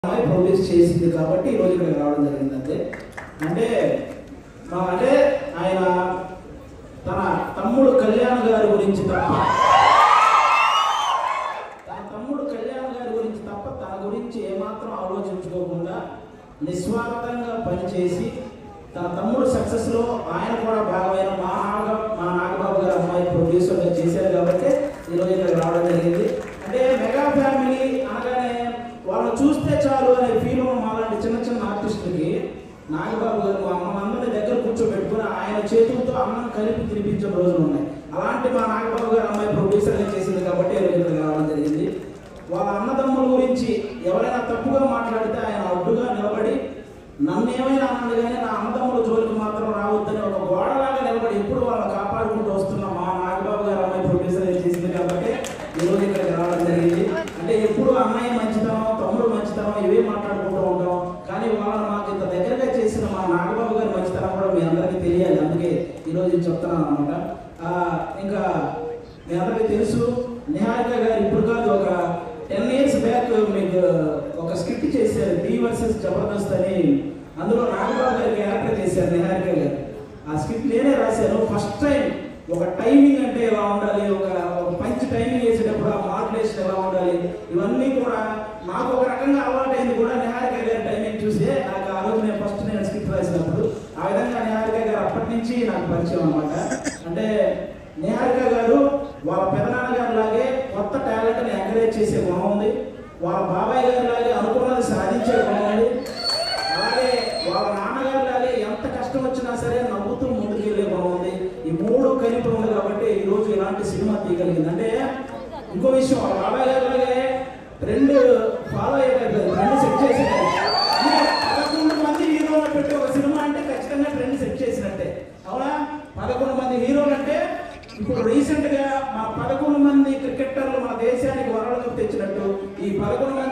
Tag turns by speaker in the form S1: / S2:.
S1: అమ్మాయి ప్రొడ్యూస్ చేసింది కాబట్టి ఈ రోజు ఇక్కడికి రావడం జరిగింది అంతే అంటే మా అంటే ఆయన తన తమ్ముడు కళ్యాణ్ గారి గురించి తప్ప తన తమ్ముడు కళ్యాణ్ గారి గురించి తప్ప తన గురించి ఏమాత్రం ఆలోచించుకోకుండా నిస్వార్థంగా పనిచేసి తన తమ్ముడు సక్సెస్ లో ఆయన కూడా భాగమైన మా నాగ మా నాగబాబు గారు అమ్మాయి ప్రొడ్యూసర్ గా చేశారు కాబట్టి ఈరోజు ఇక్కడ రావడం జరిగింది అంటే మెగా ఫ్యామిలీ అనగానే వాళ్ళని చూస్తే చాలు అనే ఫీల్ మాలాంటి చిన్న చిన్న ఆర్టిస్టులకి నాగబాబు గారు మా మనందరిని దగ్గర కూర్చోబెట్టుకుని ఆయన చేతులతో అన్నం కలిపి తినిపించిన రోజులు ఉన్నాయి అలాంటి మా నాగబాబు గారు అమ్మాయి ప్రొడ్యూసర్గా చేసింది కాబట్టి ఈరోజు ఇక్కడికి రావడం జరిగింది వాళ్ళ అన్నదమ్ముల గురించి ఎవరైనా తప్పుగా మాట్లాడితే ఆయన అడ్డుగా నిలబడి నన్ను ఏమైనా అన్నాడు కానీ నా అన్నదమ్ముల జోలికి మాత్రం రావద్దని ఒక గోడలాగా నిలబడి ఎప్పుడు వాళ్ళని కాపాడుకుంటూ వస్తున్న మా నాగబాబు గారు అమ్మాయి ప్రొడ్యూసర్ చేసింది కాబట్టి ఈరోజు ఇక్కడికి రావడం జరిగింది అంటే ఎప్పుడు అన్నయ్య మంచితనం తమ్ముడు మంచితనం ఇవే మాట్లాడుకుంటూ ఉంటాం కానీ వాళ్ళని మాకు ఇంత దగ్గరగా చేసిన మా నాగబాబు గారి మంచితనం కూడా మీ అందరికీ తెలియాలి అందుకే ఈరోజు ఇది చెప్తున్నాను అనమాట ఇంకా మీ అందరికీ తెలుసు నిహారిక గారు ఇప్పుడు కాదు ఒక టెన్ ఇయర్స్ బ్యాక్ మీకు ఒక స్క్రిప్ట్ చేశారు డి వర్సెస్ జబర్దస్త్ అని అందులో నాగబాబు గారి క్యారెక్టర్ చేశారు నిహారిక గారు ఆ స్క్రిప్ట్ నేనే రాశాను ఫస్ట్ టైం ఒక టైమింగ్ అంటే ఎలా ఉండాలి ఒక ఒక మంచి టైమింగ్ వేసేటప్పుడు ఆ మాడ్యులేషన్ ఎలా ఉండాలి ఇవన్నీ కూడా నాకు ఒక రకంగా అలవాటైంది కూడా నిహారిక గారి టైమింగ్ చూసే నాకు ఆ రోజు నేను ఫస్ట్ నేను స్క్రిప్ట్ రాసినప్పుడు ఆ విధంగా నిహారిక గారు అప్పటి నుంచి నాకు పరిచయం అనమాట అంటే నిహారిక గారు వాళ్ళ పెదనాన్న గారి లాగే కొత్త టాలెంట్ని ఎంకరేజ్ చేసే గుణం ఉంది వాళ్ళ బాబాయ్ గారి లాగే అనుకున్నది సాధించే గుణం ఉంది అలాగే వాళ్ళ నాన్నగారి లాగే ఎంత కష్టం వచ్చినా సరే నవ్వుతూ ముందుకెళ్ళే గుణం ఉంది ఈ మూడు కలిపి ఉంది కాబట్టి ఈ రోజు ఇలాంటి సినిమా తీయగలిగింది అంటే ఇంకో విషయం వాళ్ళ బాబాయ్ గారి లాగే రెండు ఫాలో అయ్యేటట్లేదు రెండు సెట్ చేసేటట్టు పదకొండు మంది హీరోలు పెట్టి ఒక సినిమా అంటే ఖచ్చితంగా ట్రెండ్ సెట్ చేసినట్టే అవునా పదకొండు మంది హీరోలు అంటే ఇప్పుడు రీసెంట్ గా మా పదకొండు మంది క్రికెటర్లు మన దేశానికి వరల్డ్ కప్ తెచ్చినట్టు ఈ పదకొండు మంది